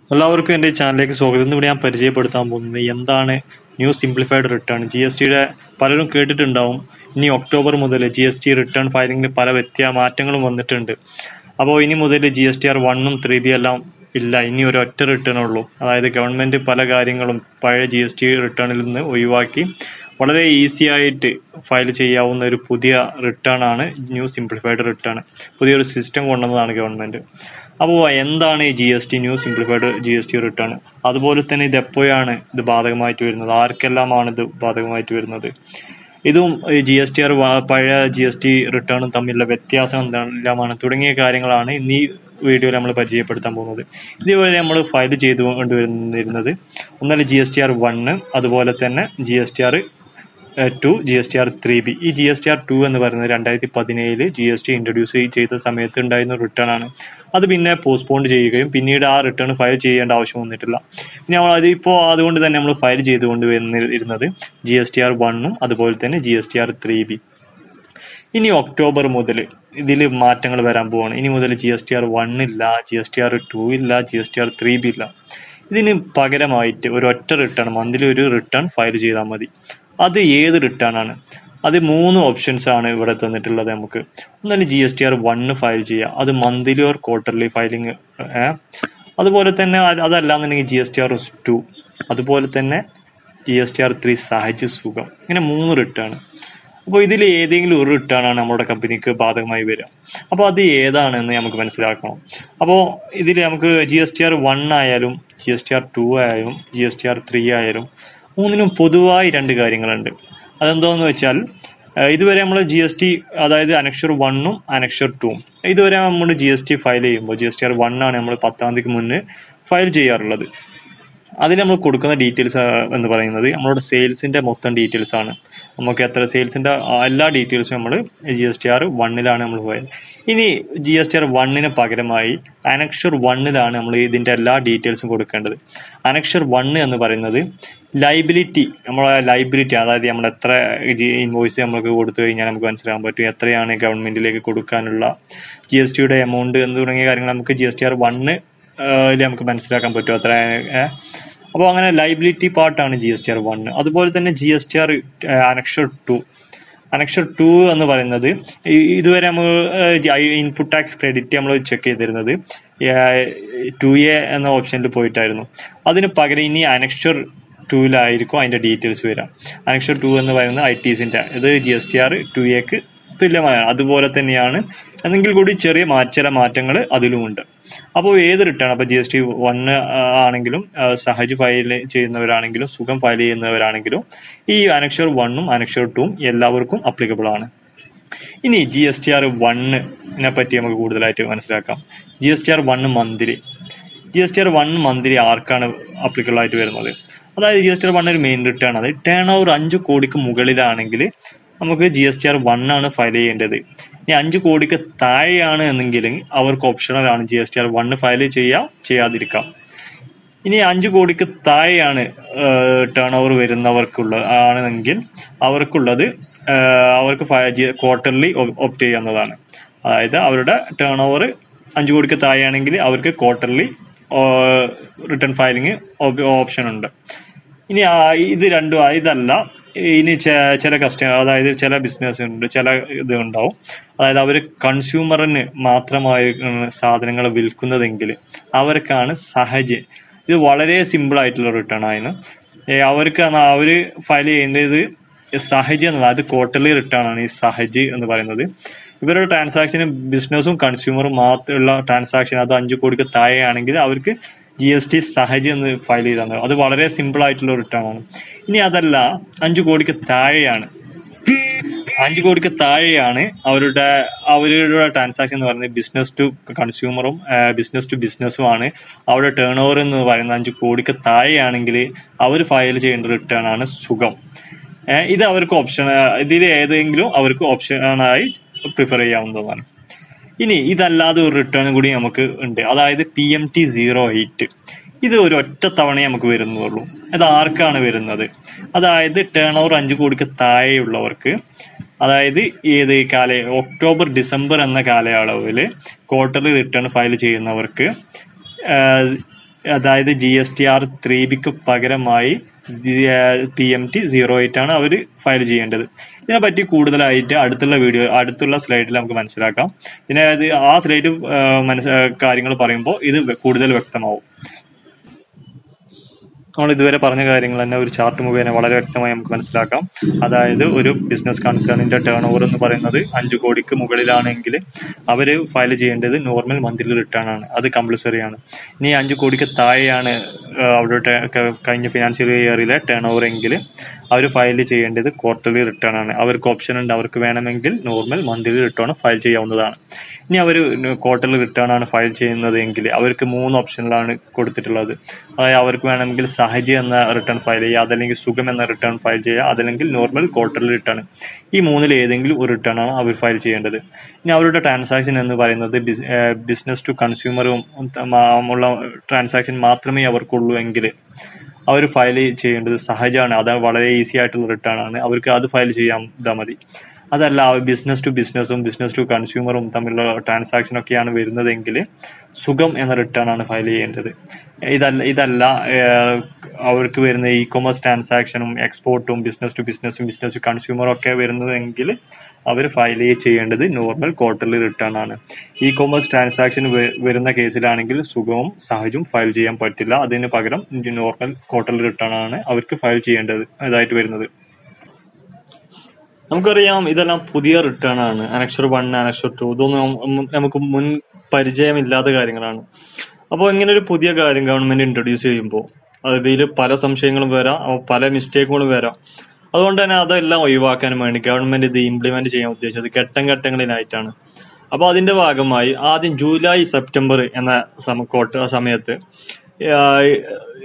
എല്ലാവർക്കും എൻ്റെ ചാനലിലേക്ക് സ്വാഗതം ഇന്നിവിടെ ഞാൻ പരിചയപ്പെടുത്താൻ പോകുന്നത് എന്താണ് new simplified return G S ടിയുടെ പലരും കേട്ടിട്ടുണ്ടാവും ഇനി ഒക്ടോബർ മുതൽ ജി എസ് ടി റിട്ടേൺ ഫയലിംഗിൽ പല വ്യത്യാ മാറ്റങ്ങളും വന്നിട്ടുണ്ട് അപ്പോൾ ഇനി മുതൽ ജി എസ് ടി ആർ വണ്ണും ത്രീ ബി എല്ലാം ഇല്ല ഇനി ഒരു ഒറ്റ റിട്ടേൺ ഉള്ളൂ അതായത് ഗവൺമെൻറ് പല കാര്യങ്ങളും പഴയ ജി എസ് ടി റിട്ടേണിൽ നിന്ന് ഒഴിവാക്കി വളരെ ഈസി ആയിട്ട് ഫയൽ ചെയ്യാവുന്ന ഒരു പുതിയ റിട്ടേൺ ആണ് ന്യൂ സിംപ്ലിഫൈഡ് റിട്ടേൺ പുതിയൊരു സിസ്റ്റം കൊണ്ടുവന്നതാണ് ഗവൺമെൻറ് അപ്പോൾ എന്താണ് ഈ G S T new simplified G S T return അതുപോലെ തന്നെ ഇത് എപ്പോഴാണ് ഇത് ബാധകമായിട്ട് വരുന്നത് ആർക്കെല്ലാമാണ് ഇത് ബാധകമായിട്ട് വരുന്നത് ഇതും ജി എസ് ടി ആർ പഴയ ജി എസ് ടി റിട്ടേണും തമ്മിലുള്ള വ്യത്യാസം എന്തെല്ലാമാണ് തുടങ്ങിയ കാര്യങ്ങളാണ് ഇന്ന് ഈ വീഡിയോയിൽ നമ്മൾ പരിചയപ്പെടുത്താൻ പോകുന്നത് ഇതുവരെ നമ്മൾ ഫയൽ ചെയ്തുകൊണ്ട് വരുന്നിരുന്നത് ഒന്നല്ല G S T R one അതുപോലെ തന്നെ G S T R two G S T R three B ഈ G S T R two എന്ന് പറയുന്നത് രണ്ടായിരത്തി പതിനേഴില് ജി എസ് ടി ഇൻട്രൊഡ്യൂസ് ചെയ്ത സമയത്ത് ഉണ്ടായിരുന്ന റിട്ടേൺ ആണ് അത് പിന്നെ പോസ്റ്റ്പോൺ ചെയ്യുകയും പിന്നീട് ആ റിട്ടേൺ ഫയൽ ചെയ്യേണ്ട ആവശ്യം വന്നിട്ടില്ല പിന്നെ നമ്മൾ അത് ഇപ്പോൾ അതുകൊണ്ട് തന്നെ നമ്മൾ ഫയൽ ചെയ്തുകൊണ്ട് വരുന്നിരുന്നത് ജി എസ് ടി ആർ വണ്ണും അതുപോലെ തന്നെ G S T R three B ഇനി ഒക്ടോബർ മുതൽ ഇതിൽ മാറ്റങ്ങൾ വരാൻ പോവാണ് ഇനി മുതൽ G S T R one ഇല്ല G S T R two ഇല്ല G S T R three B ഇല്ല ഇതിന് പകരമായിട്ട് ഒരു ഒറ്റ റിട്ടേൺ മന്ത്ലി ഒരു റിട്ടേൺ ഫയൽ ചെയ്താൽ മതി അത് ഏത് റിട്ടേൺ ആണ് അത് മൂന്ന് ഓപ്ഷൻസ് ആണ് ഇവിടെ തന്നിട്ടുള്ളത് നമുക്ക് ഒന്നല്ല G S T R one file ചെയ്യുക അത് മന്ത്ലി ഓർ ക്വാർട്ടർലി ഫയലിംഗ് അതുപോലെ തന്നെ അത് അതല്ലാന്നുണ്ടെങ്കിൽ G S T R two അതുപോലെ തന്നെ G S T R three സാഹചര്യ സുഖം ഇങ്ങനെ മൂന്ന് റിട്ടേൺ അപ്പോൾ ഇതിൽ ഏതെങ്കിലും ഒരു റിട്ടേൺ ആണ് നമ്മുടെ കമ്പനിക്ക് ബാധകമായി വരിക അപ്പോൾ അത് ഏതാണെന്ന് നമുക്ക് മനസ്സിലാക്കണം അപ്പോൾ ഇതിൽ നമുക്ക് G S T R one ആയാലും G S T R two ആയാലും G S T R three ആയാലും മൂന്നിനും പൊതുവായി രണ്ട് കാര്യങ്ങളുണ്ട് അതെന്തോന്ന് വെച്ചാൽ ഏഹ് ഇതുവരെ നമ്മൾ ജി എസ് ടി അതായത് അനക്ഷർ വണ്ണും അനക്ഷർ ടൂവും ഇതുവരെ നമ്മൾ ജി എസ് ടി ഫയൽ ചെയ്യുമ്പോൾ G S T R one ആണ് നമ്മൾ പത്താം തീയതിക്ക് മുന്നേ ഫയൽ ചെയ്യാറുള്ളത് അതിൽ നമ്മൾ കൊടുക്കുന്ന ഡീറ്റെയിൽസ് എന്ന് പറയുന്നത് നമ്മളുടെ സെയിൽസിന്റെ മൊത്തം ഡീറ്റെയിൽസ് ആണ് നമുക്ക് എത്ര സെയിൽസിന്റെ എല്ലാ ഡീറ്റെയിൽസും നമ്മൾ ജി എസ് ടി ആർ വണ്ണിലാണ് നമ്മൾ പോയത് ഇനി ജി എസ് ടി ആർ വണ്ണിന് പകരമായി അനക്ഷർ വണ്ണിലാണ് നമ്മൾ ഇതിന്റെ എല്ലാ ഡീറ്റെയിൽസും കൊടുക്കേണ്ടത് അനക്ഷർ വണ്ണ് എന്ന് പറയുന്നത് ലൈബിലിറ്റി നമ്മളെ ലൈബിലിറ്റി അതായത് നമ്മൾ എത്ര ഇൻവോയ്സ് നമുക്ക് കൊടുത്തു കഴിഞ്ഞാൽ നമുക്ക് മനസ്സിലാക്കാൻ പറ്റും എത്രയാണ് ഗവൺമെന്റിലേക്ക് കൊടുക്കാനുള്ള ജി എസ് ടിയുടെ എമൗണ്ട് എന്ന് തുടങ്ങിയ കാര്യങ്ങൾ നമുക്ക് G S T R one നമുക്ക് മനസ്സിലാക്കാൻ പറ്റും അത്ര അപ്പോൾ അങ്ങനെ ലൈബിലിറ്റി പാർട്ടാണ് G S T R one അതുപോലെ തന്നെ G S T R annexure two annexure two എന്ന് പറയുന്നത് ഈ- ഇതുവരെ നമ്മൾ ഇൻപുട്ട് ടാക്സ് ക്രെഡിറ്റ് നമ്മൾ ചെക്ക് ചെയ്തിരുന്നത് ടു എ എന്ന ഓപ്ഷനിൽ പോയിട്ടായിരുന്നു അതിന് പകരം ഇനി അനക്ഷർ ടൂവിലായിരിക്കും അതിന്റെ ഡീറ്റെയിൽസ് വരാം അനക്ഷർ ടു എന്ന് പറയുന്നത് ഐ ടീസിന്റെ ഇത് G S T R two എക്ക് തുല്യമായാണ് അതുപോലെ തന്നെയാണ് എന്നെങ്കിൽ കൂടി ചെറിയ മാ ചില മാറ്റങ്ങൾ അതിലുമുണ്ട് അപ്പോൾ ഏത് റിട്ടേൺ അപ്പോൾ ജി എസ് ടി വണ്ണ് ആണെങ്കിലും ആ, സഹജ് ഫയൽ ചെയ്യുന്നവരാണെങ്കിലും സുഖം ഫയൽ ചെയ്യുന്നവരാണെങ്കിലും ഈ അനക്ഷർ വണ്ണും അനക്ഷർ ടൂവും എല്ലാവർക്കും അപ്ലിക്കബിൾ ആണ് ഇനി ജി എസ് ടി ആർ വണ്ണിനെ പറ്റി നമുക്ക് കൂടുതലായിട്ട് മനസ്സിലാക്കാം G S T R one monthly G S T R one monthly ആർക്കാണ് അപ്ലിക്കബിൾ ആയിട്ട് വരുന്നത് അതായത് G S T R one ഒരു മെയിൻ റിട്ടേൺ ആണ് ടേൺ ഓവർ അഞ്ച് കോടിക്ക് മുകളിലാണെങ്കിൽ നമുക്ക് G S T R one ആണ് ഫയൽ ചെയ്യേണ്ടത് ഇനി അഞ്ച് കോടിക്ക് താഴെയാണ് എന്നെങ്കിൽ അവർക്ക് ഓപ്ഷണൽ ആണ് G S T R one file ചെയ്യാം ചെയ്യാതിരിക്കാം ഇനി അഞ്ച് കോടിക്ക് താഴെയാണ് ടേൺ ഓവർ വരുന്നവർക്കുള്ള ആണെങ്കിൽ അവർക്കുള്ളത് ഏഹ്, അവർക്ക് ക്വാർട്ടർലി ഓപ്റ്റ് ചെയ്യാവുന്നതാണ് അതായത് അവരുടെ ടേൺ ഓവർ അഞ്ച് കോടിക്ക് താഴെയാണെങ്കിൽ അവർക്ക് ക്വാർട്ടർലി റിട്ടേൺ ഫയലിംഗ് ഓപ്ഷൻ ഉണ്ട് ഇനി ആ ഇത് രണ്ടും ആ- ഇതല്ല ഇനി ചെ- ചില കസ്റ്റമർ അതായത് ചില ബിസിനസ് ഉണ്ട് ചില ഇത് ഉണ്ടാവും അതായത് അവർ കൺസ്യൂമറിന് മാത്രമായി സാധനങ്ങൾ വിൽക്കുന്നതെങ്കിൽ അവർക്കാണ് സഹജ് ഇത് വളരെ സിമ്പിൾ ആയിട്ടുള്ള റിട്ടേൺ ആയിരുന്നു ഏ, അവർക്ക് എന്നാ അവര് ഫയൽ ചെയ്യേണ്ടത് സഹജ് എന്നത് അത് ക്വാർട്ടർലി റിട്ടേൺ ആണ് ഈ സഹജ് എന്ന് പറയുന്നത് ഇവരുടെ ട്രാൻസാക്ഷന് ബിസിനസ്സും കൺസ്യൂമറും മാത്രമുള്ള ട്രാൻസാക്ഷൻ അത് അഞ്ചു കോടിക്ക് താഴെയാണെങ്കിൽ അവർക്ക് ജി എസ് ടി സഹജ് എന്ന് ഫയൽ ചെയ്താണ് അത് വളരെ സിമ്പിൾ ആയിട്ടുള്ള റിട്ടേൺ ആണ് ഇനി അതല്ല അഞ്ചു കോടിക്ക് താഴെയാണ് അഞ്ചു കോടിക്ക് താഴെയാണ് അവരുടെ അവരുടെ ട്രാൻസാക്ഷൻ എന്ന് പറയുന്നത് ബിസിനസ് ടു കൺസ്യൂമറും ബിസിനസ് ടു ബിസിനസ്സും ആണ് അവരുടെ ടേൺ ഓവർ എന്ന് പറയുന്നത് അഞ്ചു കോടിക്ക് താഴെയാണെങ്കിൽ അവർ ഫയൽ ചെയ്യേണ്ട റിട്ടേൺ ആണ് സുഖം ഏഹ് ഇത് അവർക്ക് ഓപ്ഷൻ ഇതിൽ ഏതെങ്കിലും അവർക്ക് ഓപ്ഷനായി പ്രിഫർ ചെയ്യാവുന്നതാണ് ഇനി ഇതല്ലാതെ ഒരു റിട്ടേൺ കൂടി നമുക്ക് ഉണ്ട് അതായത് P M T zero eight ഇത് ഒരു ഒറ്റ തവണയെ നമുക്ക് വരുന്നുള്ളൂ ഇത് ആർക്കാണ് വരുന്നത് അതായത് ടേൺ ഓവർ അഞ്ച് കോടിക്ക് താഴെയുള്ളവർക്ക് അതായത് ഏത് കാല ഒക്ടോബർ ഡിസംബർ എന്ന കാലയളവിൽ ക്വാർട്ടർലി റിട്ടേൺ ഫയൽ ചെയ്യുന്നവർക്ക് അതായത് G S T R three ബിക്ക് പകരമായി P M T zero eight ആണ് അവർ ഫയൽ ചെയ്യേണ്ടത് ഇതിനെപ്പറ്റി കൂടുതലായിട്ട് അടുത്തുള്ള വീഡിയോ അടുത്തുള്ള സ്ലൈഡിൽ നമുക്ക് മനസ്സിലാക്കാം ഇതിനെ അത് ആ സ്ലൈഡ് മനസ്സ് കാര്യങ്ങൾ പറയുമ്പോൾ ഇത് കൂടുതൽ വ്യക്തമാവും നമ്മൾ ഇതുവരെ പറഞ്ഞ കാര്യങ്ങൾ തന്നെ ഒരു ചാർട്ട് മുഖേന വളരെ വ്യക്തമായി നമുക്ക് മനസ്സിലാക്കാം അതായത് ഒരു ബിസിനസ് കൺസേണിന്റെ ടേൺ ഓവർ എന്ന് പറയുന്നത് അഞ്ചു കോടിക്ക് മുകളിലാണെങ്കിൽ അവർ ഫയൽ ചെയ്യേണ്ടത് നോർമൽ മന്ത്ലി റിട്ടേൺ ആണ് അത് കമ്പൾസറി ആണ് ഇനി അഞ്ചു കോടിക്ക് താഴെയാണ് ആ, അവരുടെ ടേ- ക- കഴിഞ്ഞ ഫിനാൻഷ്യൽ ഇയറിലെ ടേൺ ഓവർ എങ്കിൽ അവർ ഫയൽ ചെയ്യേണ്ടത് ക്വാർട്ടർലി റിട്ടേൺ ആണ് അവർക്ക് ഓപ്ഷൻ ഉണ്ട് അവർക്ക് വേണമെങ്കിൽ നോർമൽ മന്ത്ലി റിട്ടേൺ ഫയൽ ചെയ്യാവുന്നതാണ് ഇനി അവർ ക്വാർട്ടർലി റിട്ടേൺ ആണ് ഫയൽ ചെയ്യുന്നത് എങ്കിൽ അവർക്ക് മൂന്ന് ഓപ്ഷനിലാണ് കൊടുത്തിട്ടുള്ളത് അതായത് അവർക്ക് വേണമെങ്കിൽ സഹജ എന്ന റിട്ടേൺ ഫയൽ ചെയ്യുക അതല്ലെങ്കിൽ സുഖം എന്ന റിട്ടേൺ ഫയൽ ചെയ്യുക അതല്ലെങ്കിൽ നോർമൽ ക്വാർട്ടർലി റിട്ടേൺ ഈ മൂന്നിൽ ഏതെങ്കിലും ഒരു റിട്ടേൺ ആണ് അവർ ഫയൽ ചെയ്യേണ്ടത് ഇനി അവരുടെ ട്രാൻസാക്ഷൻ എന്ന് പറയുന്നത് ബിസിനസ് ടു കൺസ്യൂമറും ഉള്ള ട്രാൻസാക്ഷൻ മാത്രമേ അവർക്കുള്ളൂ എങ്കിൽ അവർ ഫയൽ ചെയ്യേണ്ടത് സഹജമാണ് അത് വളരെ ഈസി ആയിട്ടുള്ള റിട്ടേൺ ആണ് അവർക്ക് അത് ഫയൽ ചെയ്യാൻ ഇതാ മതി അതല്ല ബിസിനസ് ടു ബിസിനസ്സും ബിസിനസ് ടു കൺസ്യൂമറും തമ്മിലുള്ള ട്രാൻസാക്ഷൻ ഒക്കെയാണ് വരുന്നതെങ്കിൽ സുഖം എന്ന റിട്ടേൺ ആണ് ഫയൽ ചെയ്യേണ്ടത് ഇതല്ല ഇതല്ല ഏഹ്, അവർക്ക് വരുന്ന ഇ കൊമേഴ്സ് ട്രാൻസാക്ഷനും എക്സ്പോർട്ടും ബിസിനസ് ടു ബിസിനസ്സും ബിസിനസ് ടു കൺസ്യൂമറും ഒക്കെ വരുന്നതെങ്കിൽ അവർ ഫയൽ ചെയ്യേണ്ടത് നോർമൽ ക്വാർട്ടർലി റിട്ടേൺ ആണ് ഇ കൊമേഴ്സ് ട്രാൻസാക്ഷൻ വരുന്ന കേസിലാണെങ്കിൽ സുഖവും സഹജവും ഫയൽ ചെയ്യാൻ പറ്റില്ല അതിന് പകരം നോർമൽ ക്വാർട്ടർലി റിട്ടേൺ ആണ് അവർക്ക് ഫയൽ ചെയ്യേണ്ടത് ഇതായിട്ട് വരുന്നത് നമുക്കറിയാം ഇതെല്ലാം പുതിയ റിട്ടേൺ ആണ് അനക്ഷർ വൺ അനക്ഷർ ടു ഇതൊന്നും നം- നമുക്ക് മുൻ പരിചയമില്ലാത്ത കാര്യങ്ങളാണ് അപ്പോൾ ഇങ്ങനെ ഒരു പുതിയ കാര്യം ഗവൺമെന്റ് ഇൻട്രൊഡ്യൂസ് ചെയ്യുമ്പോൾ അതിൽ പല സംശയങ്ങളും വരാം അപ്പൊ പല മിസ്റ്റേക്കുകളും വരാം അതുകൊണ്ട് തന്നെ അതെല്ലാം ഒഴിവാക്കാൻ വേണ്ടി ഗവൺമെന്റ് ഇത് ഇംപ്ലിമെന്റ് ചെയ്യാൻ ഉദ്ദേശിച്ചത് ഘട്ടം ഘട്ടങ്ങളിലായിട്ടാണ് അപ്പോൾ അതിന്റെ ഭാഗമായി ആദ്യം ജൂലൈ സെപ്റ്റംബർ എന്ന സമ- കോട്ട സമയത്ത് ആഹ്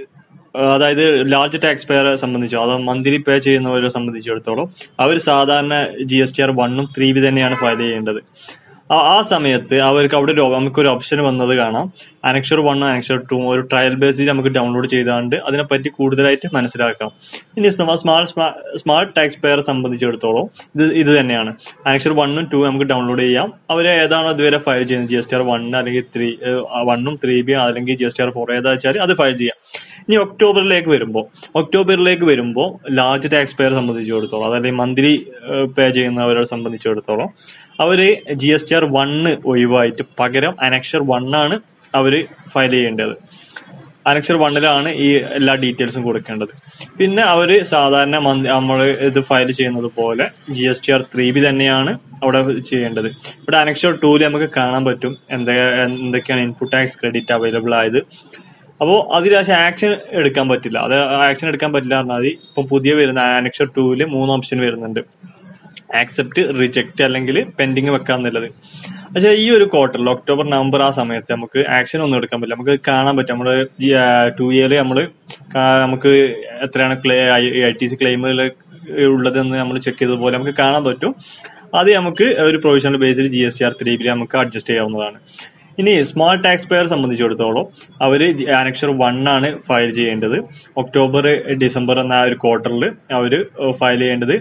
അതായത് ലാർജ് ടാക്സ് പേയറെ സംബന്ധിച്ചോ അതോ മന്ത്ലി പേ ചെയ്യുന്നവരെ സംബന്ധിച്ചിടത്തോളം അവർ സാധാരണ ജി എസ് ടി ആർ വണ്ണും ത്രീ ബി തന്നെയാണ് ഫയൽ ചെയ്യേണ്ടത് ആ- ആ സമയത്ത് അവർക്ക് അവിടെ ഒരു നമുക്കൊരു ഓപ്ഷൻ വന്നത് കാണാം അനക്ഷർ വണ്ണും അനക്ഷർ ടു ഒരു ട്രയൽ ബേസിൽ നമുക്ക് ഡൗൺലോഡ് ചെയ്താണ്ട് അതിനെപ്പറ്റി കൂടുതലായിട്ട് മനസ്സിലാക്കാം ഇനി സ്മാൾ സ്മാൾ ടാക്സ് പെയറെ സംബന്ധിച്ചിടത്തോളം ഇത് ഇത് തന്നെയാണ് അനക്ഷർ വണ്ണും ടു നമുക്ക് ഡൗൺലോഡ് ചെയ്യാം അവർ ഏതാണോ ഇതുവരെ ഫയൽ ചെയ്യുന്നത് G S T R one അല്ലെങ്കിൽ ത്രീ വണ്ണും ത്രീ ബി അല്ലെങ്കിൽ G S T R four ഏതാ വെച്ചാൽ അത് ഫയൽ ചെയ്യാം ഇനി ഒക്ടോബറിലേക്ക് വരുമ്പോൾ ഒക്ടോബറിലേക്ക് വരുമ്പോൾ ലാർജ് ടാക്സ് പെയർ സംബന്ധിച്ചിടത്തോളം അതല്ലെങ്കിൽ മന്ത്ലി പേ ചെയ്യുന്നവരെ സംബന്ധിച്ചിടത്തോളം അവര് G S T R one ഒഴിവായിട്ട് പകരം അനക്ഷർ വണ്ണാണ് അവര് ഫയൽ ചെയ്യേണ്ടത് അനക്ഷർ വണ്ണിലാണ് ഈ എല്ലാ ഡീറ്റെയിൽസും കൊടുക്കേണ്ടത് പിന്നെ അവര് സാധാരണ നമ്മൾ ഇത് ഫയൽ ചെയ്യുന്നത് പോലെ G S T R three B തന്നെയാണ് അവിടെ ചെയ്യേണ്ടത് ഇവിടെ അനക്ഷർ ടൂല് നമുക്ക് കാണാൻ പറ്റും എന്തൊക്കെ എന്തൊക്കെയാണ് ഇൻപുട്ട് ടാക്സ് ക്രെഡിറ്റ് അവൈലബിൾ ആയത് അപ്പോൾ അതിൽ പക്ഷേ ആക്ഷൻ എടുക്കാൻ പറ്റില്ല അത് ആക്ഷൻ എടുക്കാൻ പറ്റില്ല പറഞ്ഞാൽ മതി ഇപ്പം പുതിയ വരുന്ന അനക്ഷർ ടൂവില് മൂന്ന് ഓപ്ഷൻ വരുന്നുണ്ട് ആക്സെപ്റ്റ് റിജക്റ്റ് അല്ലെങ്കിൽ പെൻഡിങ് വെക്കാന്നുള്ളത് പക്ഷേ ഈ ഒരു ക്വാർട്ടറിൽ ഒക്ടോബർ നവംബർ ആ സമയത്ത് നമുക്ക് ആക്ഷൻ ഒന്നും എടുക്കാൻ പറ്റില്ല നമുക്ക് കാണാൻ പറ്റും നമ്മള് ടു ഇയറിൽ നമ്മള് കാ- നമുക്ക് എത്രയാണ് ക്ലേ ഐ ടി സി ക്ലെയിമുകൾ ഉള്ളതെന്ന് നമ്മൾ ചെക്ക് ചെയ്തതുപോലെ നമുക്ക് കാണാൻ പറ്റും അത് നമുക്ക് ഒരു പ്രൊവിഷണൽ ബേസിൽ G S T R three നമുക്ക് അഡ്ജസ്റ്റ് ചെയ്യാവുന്നതാണ് ഇനി സ്മാൾ ടാക്സ് പെയർ സംബന്ധിച്ചിടത്തോളം അവർ അനക്ഷർ വൺ ആണ് ഫയൽ ചെയ്യേണ്ടത് ഒക്ടോബർ ഡിസംബർ എന്ന ആ ഒരു ക്വാർട്ടറിൽ അവർ ഫയൽ ചെയ്യേണ്ടത്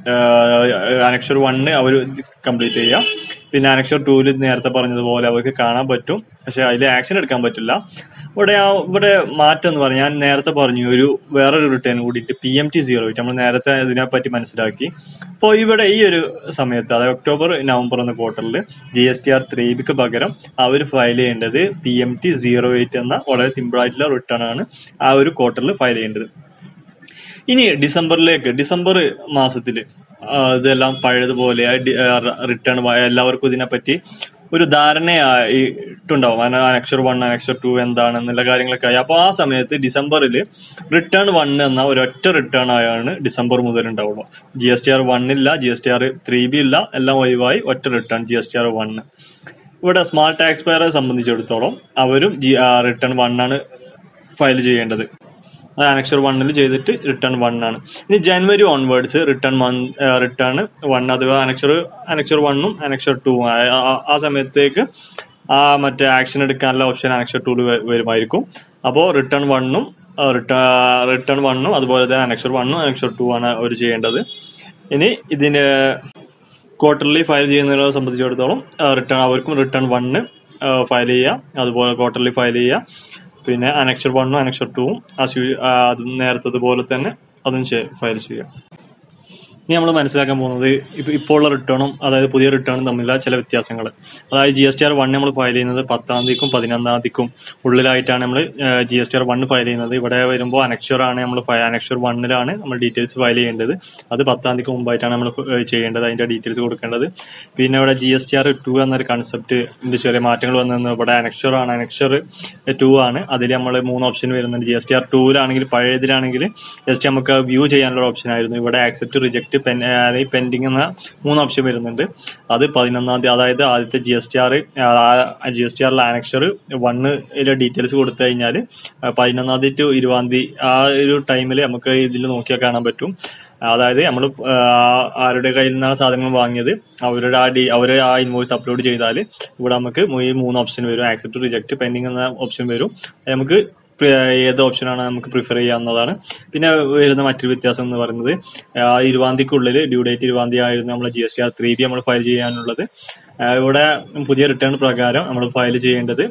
അനക്ഷർ വണ്ണ് അവർ കംപ്ലീറ്റ് ചെയ്യാം പിന്നെ അനക്ഷർ ടൂല് നേരത്തെ പറഞ്ഞതുപോലെ അവർക്ക് കാണാൻ പറ്റും പക്ഷെ അതിൽ ആക്ഷൻ എടുക്കാൻ പറ്റില്ല ഇവിടെ ആ ഇവിടെ മാറ്റം എന്ന് പറഞ്ഞാൽ ഞാൻ നേരത്തെ പറഞ്ഞു ഒരു വേറൊരു റിട്ടേൺ കൂടിയിട്ട് പി എം ടി സീറോ നമ്മൾ നേരത്തെ ഇതിനെപ്പറ്റി മനസ്സിലാക്കി അപ്പോൾ ഇവിടെ ഈ ഒരു സമയത്ത് അതായത് ഒക്ടോബർ നവംബർ എന്ന ക്വാർട്ടറിൽ G S T R three ബിക്ക് പകരം അവർ ഫയൽ ചെയ്യേണ്ടത് P M T zero eight എന്ന വളരെ സിമ്പിൾ ആയിട്ടുള്ള റിട്ടേൺ ആണ് ആ ഒരു ക്വാർട്ടറിൽ ഫയൽ ചെയ്യേണ്ടത് ഇനി ഡിസംബറിലേക്ക് ഡിസംബർ മാസത്തില് ആ, ഇതെല്ലാം പഴയതുപോലെ റിട്ടേൺ എല്ലാവർക്കും ഇതിനെപ്പറ്റി ഒരു ധാരണയായിട്ടുണ്ടാവും അനക്ഷർ വൺ അനക്ഷർ ടു എന്താണെന്നുള്ള കാര്യങ്ങളൊക്കെ ആയി അപ്പൊ ആ സമയത്ത് ഡിസംബറിൽ റിട്ടേൺ വൺ എന്ന ഒരൊറ്റ റിട്ടേൺ ആയാണ് ഡിസംബർ മുതൽ ഉണ്ടാവുള്ളൂ G S T R one ഇല്ല G S T R three B ഇല്ല എല്ലാം ഒഴിവായി ഒറ്റ return G S T R one ഇവിടെ സ്മാൾ ടാക്സ് പെയറെ സംബന്ധിച്ചിടത്തോളം അവരും ജി റിട്ടേൺ വൺ ആണ് ഫയൽ ചെയ്യേണ്ടത് അത് അനക്ഷർ വണ്ണിൽ ചെയ്തിട്ട് റിട്ടേൺ വൺ ആണ് ഇനി ജനുവരി onwards return one return one അഥവാ അനക്ഷർ അനക്ഷർ വണ്ണും അനക്ഷർ ടു ആ സമയത്തേക്ക് ആ മറ്റേ ആക്ഷൻ എടുക്കാനുള്ള ഓപ്ഷൻ അനക്ഷർ ടൂല് വരുമായിരിക്കും അപ്പോൾ റിട്ടേൺ വണ്ണും റിട്ടേൺ വണ്ണും അതുപോലെ തന്നെ അനക്ഷർ വണ്ണും അനക്ഷർ ടു ആണ് അവർ ചെയ്യേണ്ടത് ഇനി ഇതിന്റെ ക്വാർട്ടർലി ഫയൽ ചെയ്യുന്നവരെ സംബന്ധിച്ചിടത്തോളം റിട്ടേൺ അവർക്കും റിട്ടേൺ വണ്ണ് ഫയൽ ചെയ്യുക അതുപോലെ ക്വാർട്ടർലി ഫയൽ ചെയ്യുക പിന്നെ അനക്ഷർ വണ്ണും അനക്ഷർ ടൂവും അതും നേരത്തതുപോലെ തന്നെ അതും ഫയൽ ചെയ്യാം ഇനി നമ്മൾ മനസ്സിലാക്കാൻ പോകുന്നത് ഇപ്പൊ ഇപ്പോൾ ഉള്ള റിട്ടേണും അതായത് പുതിയ റിട്ടേണും തമ്മിലുള്ള ചില വ്യത്യാസങ്ങൾ അതായത് G S T R one നമ്മൾ ഫയൽ ചെയ്യുന്നത് പത്താം തീയതിക്കും പതിനൊന്നാം തീയതിക്കും ഉള്ളിലായിട്ടാണ് നമ്മൾ G S T R one file ചെയ്യുന്നത് ഇവിടെ വരുമ്പോൾ അനക്ഷർ ആണ് നമ്മൾ അനക്ഷർ വണ്ണിലാണ് നമ്മൾ ഡീറ്റെയിൽസ് ഫയൽ ചെയ്യേണ്ടത് അത് പത്താം തീയതിക്ക് മുമ്പായിട്ടാണ് നമ്മൾ ചെയ്യേണ്ടത് അതിന്റെ ഡീറ്റെയിൽസ് കൊടുക്കേണ്ടത് പിന്നെ ഇവിടെ G S T R two എന്നൊരു കൺസെപ്റ്റ് ചെറിയ മാറ്റങ്ങൾ വന്നത് ഇവിടെ അനക്ഷർ ആണ് അനക്ഷർ ടു ആണ് അതിൽ നമ്മൾ മൂന്ന് ഓപ്ഷൻ വരുന്നുണ്ട് ജി എസ് ടി ആർ ടൂവിലാണെങ്കിൽ പഴയതിലാണെങ്കിൽ ജസ്റ്റ് നമുക്ക് വ്യൂ ചെയ്യാനുള്ള ഓപ്ഷൻ ആയിരുന്നു ഇവിടെ ആക്സെപ്റ്റ് റിജക്ട് പെൻ അല്ലെങ്കിൽ പെൻഡിങ് എന്ന മൂന്ന് ഓപ്ഷൻ വരുന്നുണ്ട് അത് പതിനൊന്നാം തീയതി അതായത് ആദ്യത്തെ G S T R G S T ആറിലെ ആനക്ഷർ വണ്ണിലെ ഡീറ്റെയിൽസ് കൊടുത്തു കഴിഞ്ഞാൽ പതിനൊന്നാം തീയതി ടു ഇരുപതാം തീയതി ആ ഒരു ടൈമിൽ നമുക്ക് ഇതിൽ നോക്കിയാൽ കാണാൻ പറ്റും അതായത് നമ്മൾ ആരുടെ കയ്യിൽ നിന്നാണ് സാധനങ്ങൾ വാങ്ങിയത് അവരുടെ ആ ഡി അവർ ആ ഇൻവോയ്സ് അപ്ലോഡ് ചെയ്താൽ ഇവിടെ നമുക്ക് ഈ മൂന്ന് ഓപ്ഷൻ വരും ആക്സെപ്റ്റ് റിജക്ട് പെൻഡിങ് എന്ന ഓപ്ഷൻ വരും അത് നമുക്ക് പ്രി- ഏത് ഓപ്ഷനാണ് നമുക്ക് പ്രിഫർ ചെയ്യാവുന്നതാണ് പിന്നെ വരുന്ന മറ്റൊരു വ്യത്യാസം എന്ന് പറയുന്നത് ആ ഇരുപതാം തീയതിക്കുള്ളിൽ ഡ്യൂ ഡേറ്റ് ഇരുപതാം തീയതി ആയിരുന്നു നമ്മൾ G S T R three B നമ്മൾ ഫയൽ ചെയ്യാനുള്ളത് ആ, ഇവിടെ പുതിയ റിട്ടേൺ പ്രകാരം നമ്മൾ ഫയൽ ചെയ്യേണ്ടത്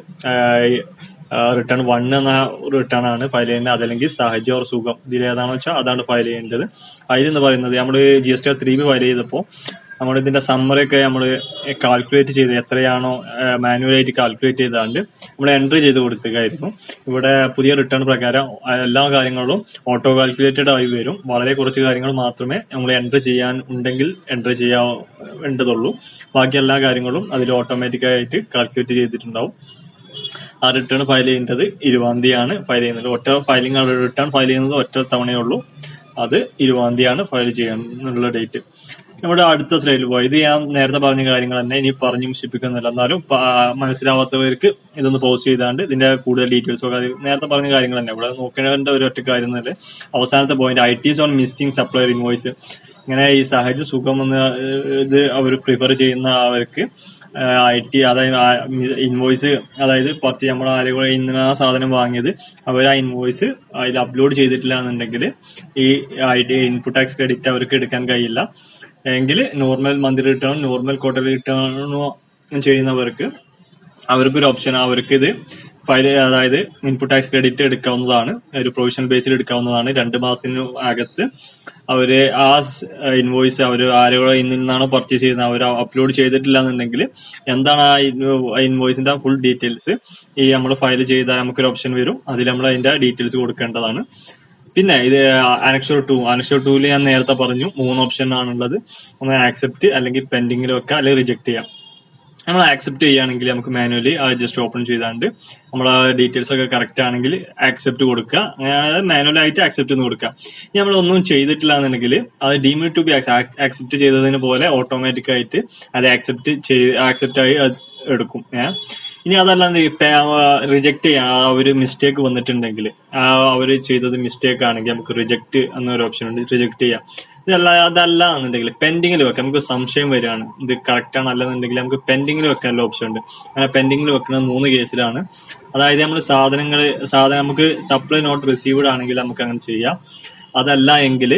റിട്ടേൺ വൺ എന്ന റിട്ടേൺ ആണ് ഫയൽ ചെയ്യേണ്ടത് അതല്ലെങ്കിൽ സാഹചര്യം ഓർ സുഖം ഇതിൽ ഏതാണെന്ന് വെച്ചാൽ അതാണ് ഫയൽ ചെയ്യേണ്ടത് അതിലെന്ന് പറയുന്നത് നമ്മൾ G S T R three B file ചെയ്തപ്പോൾ നമ്മൾ ഇതിന്റെ സമ്മറി ഒക്കെ നമ്മൾ കാൽക്കുലേറ്റ് ചെയ്ത് എത്രയാണോ മാനുവലായിട്ട് കാൽക്കുലേറ്റ് ചെയ്താണ്ട് നമ്മൾ എൻട്രി ചെയ്ത് കൊടുക്കുകയായിരുന്നു ഇവിടെ പുതിയ റിട്ടേൺ പ്രകാരം എല്ലാ കാര്യങ്ങളും ഓട്ടോ കാൽക്കുലേറ്റഡ് ആയി വരും വളരെ കുറച്ച് കാര്യങ്ങൾ മാത്രമേ നമ്മൾ എൻട്രി ചെയ്യാൻ ഉണ്ടെങ്കിൽ എൻട്രി ചെയ്യാവേണ്ടതുള്ളൂ ബാക്കി എല്ലാ കാര്യങ്ങളും അതിൽ ഓട്ടോമാറ്റിക് ആയിട്ട് കാൽക്കുലേറ്റ് ചെയ്തിട്ടുണ്ടാവും ആ റിട്ടേൺ ഫയൽ ചെയ്യേണ്ടത് ഇരുപതാം തീയതിയാണ് ഫയൽ ചെയ്യുന്നത് ഒറ്റ ഫയലിംഗ് റിട്ടേൺ ഫയൽ ചെയ്യുന്നത് ഒറ്റ തവണയേ ഉള്ളൂ അത് ഇരുപതാം തീയതിയാണ് ഫയൽ ചെയ്യാനുള്ള ഡേറ്റ് നമ്മുടെ അടുത്ത സ്ലൈഡിൽ പോയി ഇത് ഞാൻ നേരത്തെ പറഞ്ഞ കാര്യങ്ങൾ തന്നെ ഇനി പറഞ്ഞു മുഷിപ്പിക്കുന്നില്ല എന്നാലും പ- മനസ്സിലാവാത്തവർക്ക് ഇതൊന്ന് പോസ്റ്റ് ചെയ്താണ്ട് ഇതിന്റെ കൂടുതൽ ഡീറ്റെയിൽസ് ഒക്കെ അത് നേരത്തെ പറഞ്ഞ കാര്യങ്ങൾ തന്നെ ഇവിടെ നോക്കേണ്ട ഒരു ഒറ്റ കാര്യം എന്നല്ലേ അവസാനത്തെ point I T on missing supplier invoice ഇങ്ങനെ ഈ സഹജ സുഖം എന്ന് ഇത് അവർ പ്രിഫർ ചെയ്യുന്ന അവർക്ക് ഐ ടി അതായത് ഇൻവോയ്സ് അതായത് പർച്ചേ നമ്മൾ ആരെങ്കിലും ഇന്ന ആ സാധനം വാങ്ങിയത് അവർ ആ ഇൻവോയ്സ് അതിൽ അപ്ലോഡ് ചെയ്തിട്ടില്ല എന്നുണ്ടെങ്കിൽ ഈ I T input tax credit അവർക്ക് എടുക്കാൻ കഴിയില്ല എങ്കിൽ normal monthly return normal quarterly റിട്ടേണോ ചെയ്യുന്നവർക്ക് അവർക്കൊരു ഓപ്ഷൻ അവർക്ക് ഇത് ഫയൽ അതായത് ഇൻപുട്ട് ടാക്സ് ക്രെഡിറ്റ് എടുക്കാവുന്നതാണ് ഒരു പ്രൊവിഷണൽ ബേസിൽ എടുക്കാവുന്നതാണ് രണ്ട് മാസത്തിന് അകത്ത് അവര് ആ ഇൻവോയ്സ് അവർ ആരോടെ ഇന്നിൽ നിന്നാണോ പർച്ചേസ് ചെയ്യുന്നത് അവർ അപ്ലോഡ് ചെയ്തിട്ടില്ല എന്നുണ്ടെങ്കിൽ എന്താണ് ആ ഇൻവോയ്സിന്റെ ഫുൾ ഡീറ്റെയിൽസ് ഈ നമ്മൾ ഫയൽ ചെയ്താൽ നമുക്കൊരു ഓപ്ഷൻ വരും അതിൽ നമ്മൾ അതിന്റെ ഡീറ്റെയിൽസ് കൊടുക്കേണ്ടതാണ് പിന്നെ ഇത് അനക്ഷർ ടു അനക്ഷർ ടൂല് ഞാൻ നേരത്തെ പറഞ്ഞു മൂന്ന് ഓപ്ഷൻ ആണുള്ളത് ഒന്ന് ആക്സെപ്റ്റ് അല്ലെങ്കിൽ പെൻഡിങ്ങിൽ വെക്കുക അല്ലെങ്കിൽ റിജക്ട് ചെയ്യാം നമ്മൾ ആക്സെപ്റ്റ് ചെയ്യുകയാണെങ്കിൽ നമുക്ക് മാനുവലി അത് ജസ്റ്റ് ഓപ്പൺ ചെയ്താണ്ട് നമ്മൾ ആ ഡീറ്റെയിൽസ് ഒക്കെ കറക്റ്റ് ആണെങ്കിൽ ആക്സെപ്റ്റ് കൊടുക്കുക അതായത് മാനുവൽ ആയിട്ട് ആക്സെപ്റ്റ് എന്ന് കൊടുക്കുക ഇനി നമ്മൾ ഒന്നും ചെയ്തിട്ടില്ല എന്നുണ്ടെങ്കിൽ അത് ഡീമിഡ് ടു ബി ആക്സെപ്റ്റ് ചെയ്തതിന് പോലെ ഓട്ടോമാറ്റിക് ആയിട്ട് അത് ആക്സെപ്റ്റ് ചെയ്ത് ആക്സെപ്റ്റ് ആയി അത് എടുക്കും ഏഹ് ഇനി അതല്ലാതെ റിജക്ട് ചെയ്യാൻ ആ ഒരു മിസ്റ്റേക്ക് വന്നിട്ടുണ്ടെങ്കിൽ ആ അവർ ചെയ്തത് മിസ്റ്റേക്ക് ആണെങ്കിൽ നമുക്ക് റിജക്ട് എന്നൊരു ഓപ്ഷൻ ഉണ്ട് റിജക്ട് ചെയ്യാം ഇതല്ല അതല്ല എന്നുണ്ടെങ്കിൽ പെൻഡിങ്ങിൽ വെക്കാം നമുക്ക് സംശയം വരികയാണ് ഇത് കറക്റ്റ് ആണ് അല്ലെന്നുണ്ടെങ്കിൽ നമുക്ക് പെൻഡിങ്ങിൽ വെക്കാനുള്ള ഓപ്ഷൻ ഉണ്ട് അങ്ങനെ പെൻഡിങ്ങിൽ വെക്കുന്നത് മൂന്ന് കേസിലാണ് അതായത് നമ്മൾ സാധനങ്ങൾ സാധനം നമുക്ക് സപ്ലൈ നോട്ട് റിസീവ്ഡ് ആണെങ്കിൽ നമുക്ക് അങ്ങനെ ചെയ്യാം അതല്ല എങ്കിൽ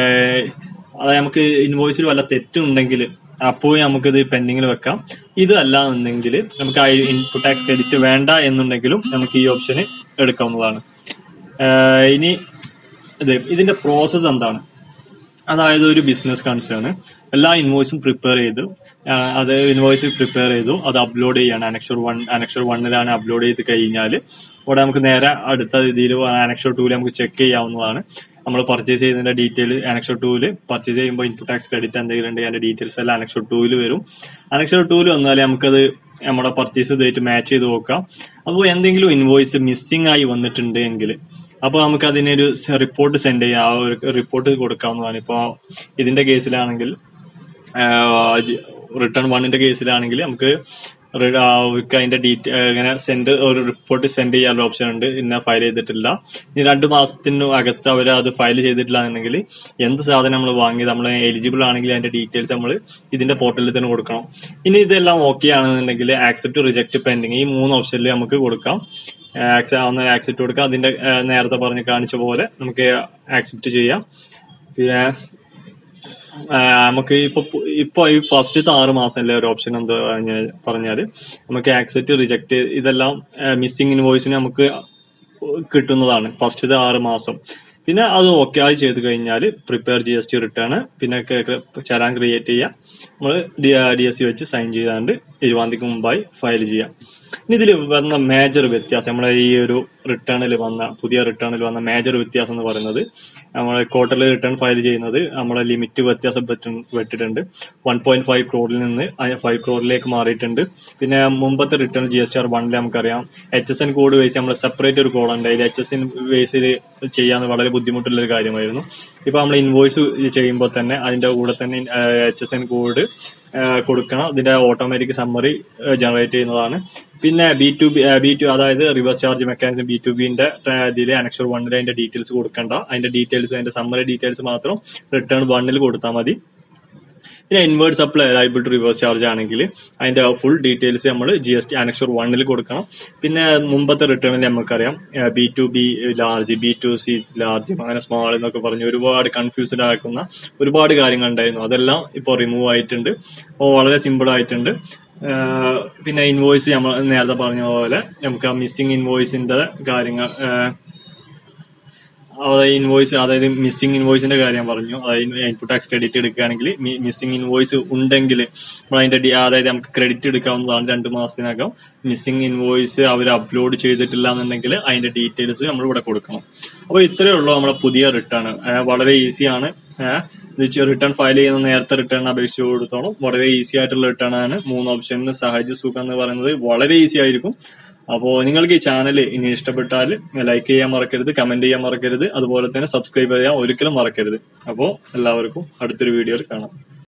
അതായത് നമുക്ക് ഇൻവോയ്സിൽ വല്ല തെറ്റുണ്ടെങ്കിൽ അപ്പോൾ നമുക്കിത് പെൻഡിങ്ങിൽ വെക്കാം ഇത് അല്ല എന്നുണ്ടെങ്കിൽ നമുക്ക് ആ ഇൻപുട്ട് ടാക്സ് ക്രെഡിറ്റ് വേണ്ട എന്നുണ്ടെങ്കിലും നമുക്ക് ഈ ഓപ്ഷന് എടുക്കാവുന്നതാണ് ആഹ് ഇനി ഇത് ഇതിന്റെ പ്രോസസ്സ് എന്താണ് അതായത് ഒരു ബിസിനസ് കൺസേൺ എല്ലാ ഇൻവോയ്സും പ്രിപ്പയർ ചെയ്തു ആ, അത് ഇൻവോയ്സ് പ്രിപ്പയർ ചെയ്തു അത് അപ്ലോഡ് ചെയ്യാണ് അനക്ഷർ വൺ അനക്ഷർ വണ്ണിലാണ് അപ്ലോഡ് ചെയ്ത് കഴിഞ്ഞാൽ ഇവിടെ നമുക്ക് നേരെ അടുത്ത രീതിയിൽ അനക്ഷർ ടൂല് നമുക്ക് ചെക്ക് ചെയ്യാവുന്നതാണ് നമ്മൾ പർച്ചേസ് ചെയ്യുന്നതിന്റെ ഡീറ്റെയിൽ അനക്ഷർ ടൂല് പർച്ചേസ് ചെയ്യുമ്പോൾ ഇൻപുട്ട് ടാക്സ് ക്രെഡിറ്റ് എന്തെങ്കിലും ഉണ്ടെങ്കിൽ അതിന്റെ ഡീറ്റെയിൽസ് എല്ലാം അനക്ഷർ ടൂല് വരും അനക്ഷർ ടൂല് വന്നാൽ നമുക്കത് നമ്മുടെ പർച്ചേസ് ഇതായിട്ട് മാച്ച് ചെയ്ത് നോക്കാം അപ്പോൾ എന്തെങ്കിലും ഇൻവോയ്സ് മിസ്സിംഗ് ആയി വന്നിട്ടുണ്ട് എങ്കിൽ അപ്പൊ നമുക്ക് അതിനൊരു റിപ്പോർട്ട് സെൻഡ് ചെയ്യാം ആ ഒരു റിപ്പോർട്ട് കൊടുക്കാവുന്നതാണ് ഇപ്പൊ ഇതിന്റെ കേസിലാണെങ്കിൽ റിട്ടേൺ വണ്ണിന്റെ കേസിലാണെങ്കിൽ നമുക്ക് റി- ആ, അവർക്ക് അതിന്റെ ഡീറ്റ ഇങ്ങനെ സെൻഡ് ഒരു റിപ്പോർട്ട് സെൻഡ് ചെയ്യാനുള്ള ഓപ്ഷൻ ഉണ്ട് ഇന്ന ഫയൽ ചെയ്തിട്ടില്ല ഇനി രണ്ട് മാസത്തിന് അകത്ത് അവർ അത് ഫയൽ ചെയ്തിട്ടില്ല എന്നുണ്ടെങ്കിൽ എന്ത് സാധനം നമ്മൾ വാങ്ങി നമ്മൾ എലിജിബിൾ ആണെങ്കിൽ അതിന്റെ ഡീറ്റെയിൽസ് നമ്മൾ ഇതിന്റെ പോർട്ടലിൽ തന്നെ കൊടുക്കണം ഇനി ഇതെല്ലാം ഓക്കെ ആണെന്നുണ്ടെങ്കിൽ ആക്സെപ്റ്റ് റിജക്ട് പെൻഡിങ് ഈ മൂന്ന് ഓപ്ഷനിൽ നമുക്ക് കൊടുക്കാം ഒന്ന് ആക്സെപ്റ്റ് കൊടുക്കാം അതിന്റെ ആ, നേരത്തെ പറഞ്ഞ് കാണിച്ച പോലെ നമുക്ക് ആക്സെപ്റ്റ് ചെയ്യാം പിന്നെ ആ, നമുക്ക് ഇപ്പൊ പു- ഇപ്പൊ ഈ ഫസ്റ്റത്തെ ആറ് മാസത്തിലെ ഒരു ഓപ്ഷൻ എന്താ പറഞ്ഞാ- പറഞ്ഞാല് നമുക്ക് ആക്സെപ്റ്റ് റിജക്ട് ഇതെല്ലാം മിസ്സിംഗ് ഇൻവോയ്സിന് നമുക്ക് കിട്ടുന്നതാണ് ഫസ്റ്റത്തെ ആറ് മാസം പിന്നെ അത് ഓക്കെ ആയി ചെയ്ത് കഴിഞ്ഞാൽ prepare G S T return പിന്നെ ക- ക- ചലാൻ ക്രിയേറ്റ് ചെയ്യാം നമ്മൾ ഡി എസ് സി വെച്ച് സൈൻ ചെയ്താണ്ട് ഇരുപതാം തീയതിക്ക് മുമ്പായി ഫയൽ ചെയ്യാം ഇനി ഇതിൽ വന്ന മേജർ വ്യത്യാസം നമ്മളെ ഈ ഒരു റിട്ടേണിൽ വന്ന പുതിയ റിട്ടേണിൽ വന്ന മേജർ വ്യത്യാസം എന്ന് പറയുന്നത് നമ്മൾ ക്വാർട്ടർലി റിട്ടേൺ ഫയൽ ചെയ്യുന്നത് നമ്മളെ ലിമിറ്റ് വ്യത്യാസം വെട്ടിട്ടുണ്ട് വൺ പോയിന്റ് ഫൈവ് ക്രോറിൽ നിന്ന് ഫൈവ് ക്രോറിലേക്ക് മാറിയിട്ടുണ്ട് പിന്നെ മുമ്പത്തെ return G S T R വണ്ണിൽ നമുക്കറിയാം എച്ച് എസ് എൻ കോഡ് വെച്ച് നമ്മൾ സെപ്പറേറ്റ് ഒരു കോഡ് ഉണ്ട് അതിൽ എച്ച് എസ് എൻ ബേസിൽ ചെയ്യാൻ വളരെ ബുദ്ധിമുട്ടുള്ള ഒരു കാര്യമായിരുന്നു ഇപ്പൊ നമ്മൾ ഇൻവോയ്സ് ചെയ്യുമ്പോൾ തന്നെ അതിന്റെ കൂടെ തന്നെ എച്ച് എസ് എൻ കോഡ് കൊടുക്കണം അതിന്റെ ഓട്ടോമാറ്റിക് സമ്മറി ജനറേറ്റ് ചെയ്യുന്നതാണ് പിന്നെ B two B B two അതായത് reverse charge mechanism B two ബിന്റെ ഇതിലെ അനക്ഷർ വണ്ണിൽ അതിന്റെ ഡീറ്റെയിൽസ് കൊടുക്കണ്ട അതിന്റെ ഡീറ്റെയിൽസ് അതിന്റെ സമ്മറി ഡീറ്റെയിൽസ് മാത്രം റിട്ടേൺ വണ്ണിൽ കൊടുത്താൽ മതി പിന്നെ inward supply liable to reverse charge ആണെങ്കിൽ അതിന്റെ ഫുൾ ഡീറ്റെയിൽസ് നമ്മൾ ജി എസ് ടി അനക്ഷർ വണ്ണിൽ കൊടുക്കണം പിന്നെ മുമ്പത്തെ റിട്ടേണിൽ നമുക്കറിയാം B two B large B two C large അങ്ങനെ സ്മാൾ എന്നൊക്കെ പറഞ്ഞ് ഒരുപാട് കൺഫ്യൂസ്ഡ് ആക്കുന്ന ഒരുപാട് കാര്യങ്ങൾ ഉണ്ടായിരുന്നു അതെല്ലാം ഇപ്പോൾ റിമൂവ് ആയിട്ടുണ്ട് അപ്പോൾ വളരെ സിമ്പിൾ ആയിട്ടുണ്ട് ആഹ് പിന്നെ ഇൻവോയ്സ് നമ്മൾ നേരത്തെ പറഞ്ഞ പോലെ നമുക്ക് ആ മിസ്സിംഗ് ഇൻവോയ്സിന്റെ കാര്യങ്ങൾ ആഹ് അതായത് ഇൻവോയ്സ് അതായത് മിസ്സിംഗ് ഇൻവോയ്സിന്റെ കാര്യം പറഞ്ഞു അതായത് ഇൻപുട്ട് ടാക്സ് ക്രെഡിറ്റ് എടുക്കുകയാണെങ്കിൽ മിസ്സിംഗ് ഇൻവോയ്സ് ഉണ്ടെങ്കിൽ നമ്മൾ അതിന്റെ ഡി- അതായത് നമുക്ക് ക്രെഡിറ്റ് എടുക്കാവുന്നതാണ് രണ്ട് മാസത്തിനകം മിസ്സിംഗ് ഇൻവോയ്സ് അവർ അപ്ലോഡ് ചെയ്തിട്ടില്ല എന്നുണ്ടെങ്കിൽ അതിന്റെ ഡീറ്റെയിൽസ് നമ്മൾ ഇവിടെ കൊടുക്കണം അപ്പൊ ഇത്രയേ ഉള്ളൂ നമ്മുടെ പുതിയ റിട്ടേൺ വളരെ ഈസിയാണ് റിട്ടേൺ ഫയൽ ചെയ്യുന്ന നേരത്തെ റിട്ടേൺ അപേക്ഷിച്ച് കൊടുത്തോളം വളരെ ഈസി ആയിട്ടുള്ള റിട്ടേൺ ആണ് മൂന്ന് ഓപ്ഷനിൽ സഹജ സുഖം എന്ന് പറയുന്നത് വളരെ ഈസി ആയിരിക്കും അപ്പോൾ നിങ്ങൾക്ക് ഈ ചാനൽ ഇനി ഇഷ്ടപ്പെട്ടാൽ ലൈക്ക് ചെയ്യാൻ മറക്കരുത് കമന്റ് ചെയ്യാൻ മറക്കരുത് അതുപോലെ തന്നെ സബ്സ്ക്രൈബ് ചെയ്യാൻ ഒരിക്കലും മറക്കരുത് അപ്പോൾ എല്ലാവർക്കും അടുത്തൊരു വീഡിയോയിൽ കാണാം